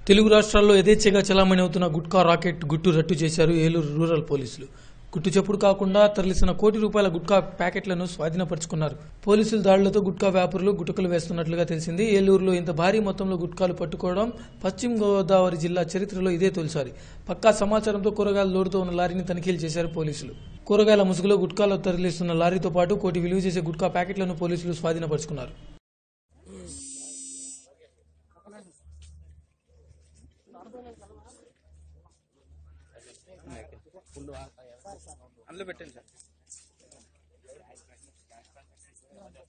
తెలుగు రాష్ట్రాల్లో యథేచ్ఛగా చలామణి అవుతున్న గుట్కా రాకెట్ గుట్టు రట్టు చేశారు ఏలూరు రూరల్ పోలీసులు గుట్టు చప్పుడు కాకుండా తరలిసిన కోటి రూపాయల గుట్కా ప్యాకెట్లను స్వాధీనపరుచుకున్నారు పోలీసుల దాడులతో గుట్కా వ్యాపారులు గుటకలు వేస్తున్నట్లుగా తెలిసింది ఏలూరులో ఇంత భారీ మొత్తంలో గుట్కాలు పట్టుకోవడం పశ్చిమ గోదావరి జిల్లా చరిత్రలో ఇదే తొలిసారి పక్కా సమాచారంతో కూరగాయల లోడుతో ఉన్న లారీని తనిఖీలు చేశారు పోలీసులు కూరగాయల ముసుగులో గుట్కాలు తరలిస్తున్న లారీతో పాటు కోటి విలువ చేసే గుట్కా ప్యాకెట్లను పోలీసులు స్వాధీనపరుచుకున్నారు అందులో పెట్టండి సార్